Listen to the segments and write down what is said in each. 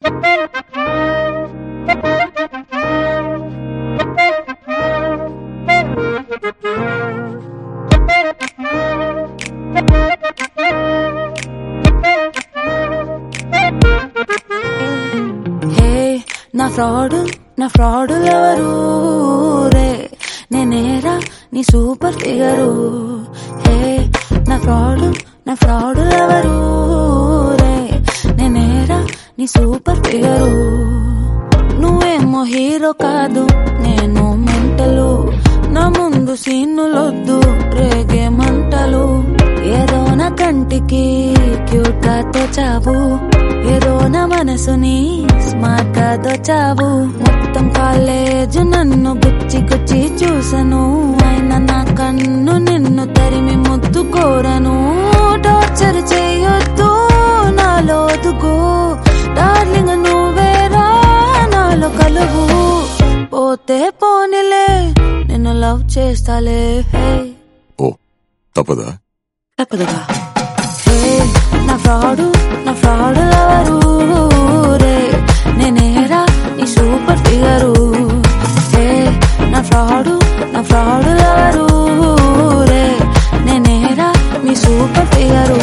హే నా ఫ్రాడ్ నా ఫ్రాడ్ ఎవరు రే నేనేరా నీ సూపర్ ఫిగరు హే నా ఫ్రాడ్ నా ఫ్రాడ్ ఎవరు రే నేనేరా నీ సూపర్ ఫిగరు నువ్వేమో హీరో కాదు నేను మెంటలు నా ముందు సీన్నులొద్దు రేగే మంటలు ఏదో నా కంటికి క్యూట్ గా తోచావు ఏదో నా మనసుని స్మార్ట్ గా దోచావు మొత్తం కాలేజ్ నన్ను గుచ్చి గుచ్చి చూసను అయినా నా కన్ను నిన్ను తరిమి ముద్దు కోరను టార్చర్ చేయొద్దు నాలో దుగు డార్లింగ్ నువ్వేరా నాలో కలువు పోతే పోనిలే నిన్ను లవ్ చేస్తాలే హే ఓ తప్పదా తప్పదుగా హే నా ఫ్రాడు నా ఫ్రాడు ఎవరు రే నేనేరా నీ సూపర్ ఫిగరు హే నా ఫ్రాడు నా ఫ్రాడు ఎవరు రే నేనేరా నీ సూపర్ ఫిగరు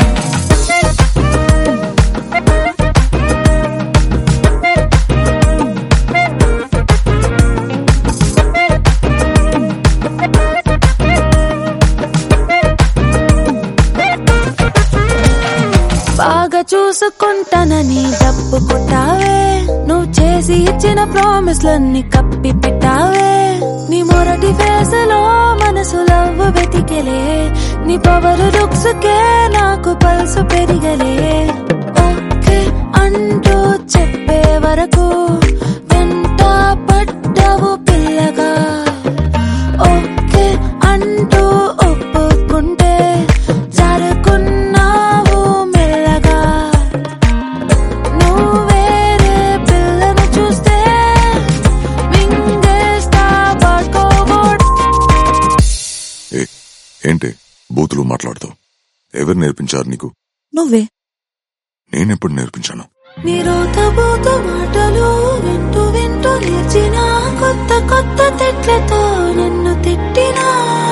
బాగా చూసుకుంటానని డబ్బు కొట్టావే నువ్వు చేసి ఇచ్చిన ప్రామిస్లన్నీ కప్పి పెట్టావే నీ మొరటి ఫేసులో మనసు లవ్వు వెతికెలే నీ పవర్ లుక్స్ కే నాకు పల్సు పెరిగలే ఓకే అంటూ చెప్పే వరకు వెంట పడ్డవు పిల్లగా ఓకే అంటూ ఒప్పుకుంటే జరుకున్నావు మెల్లగా నువ్వు వేరే పిల్లను చూస్తే మింగేస్తా పట్టుకోబోట్ ఏ ఏంటి బూతులు మాట్లాడుతావు ఎవరు నేర్పించారు నీకు నువ్వే నేనెప్పుడు నేర్పించాను నీ రోతబోత మాటలు వింటూ వింటూ నేర్చిన కొత్త కొత్త తిట్లతో నన్ను తిట్టినా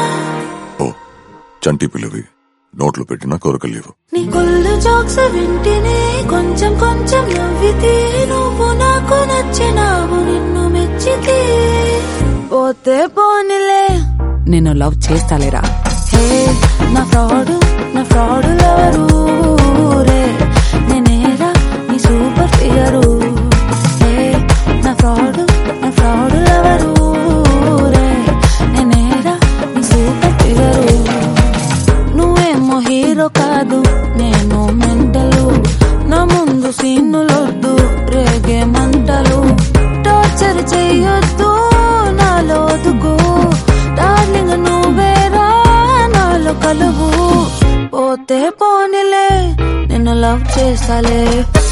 ఓ చంటి పిల్లవి నోట్లు పెట్టినా కొరకలేవు నీ కొల్లు జోక్స్ వింటినే కొంచెం కొంచెం నవ్వితే నువ్వు నాకు నచ్చినావు నిన్ను మెచ్చితే పోతే పోనిలే నిన్ను లవ్ చేస్తాలేరా హే నా ఫ్రాడ్ నా ఫ్రాడ్ ఎవరు రే నేనేరా నీ సూపర్ ఫిగరు హే నా ఫ్రాడ్ నా ఫ్రాడ్ ఎవరు రే నేనేరా నీ సూపర్ ఫిగరు నువ్వేమో హీరో కాదు నేను మెంటలు నా ముందు సీన్నులొద్దు రేగే మంటలు టార్చర్ చెయ్యొద్దు నాలో దుగు డార్లింగ్ నువ్వేరా నాలో కలువు పోతే పోనిలే నిన్ను లవ్ చేస్తాలే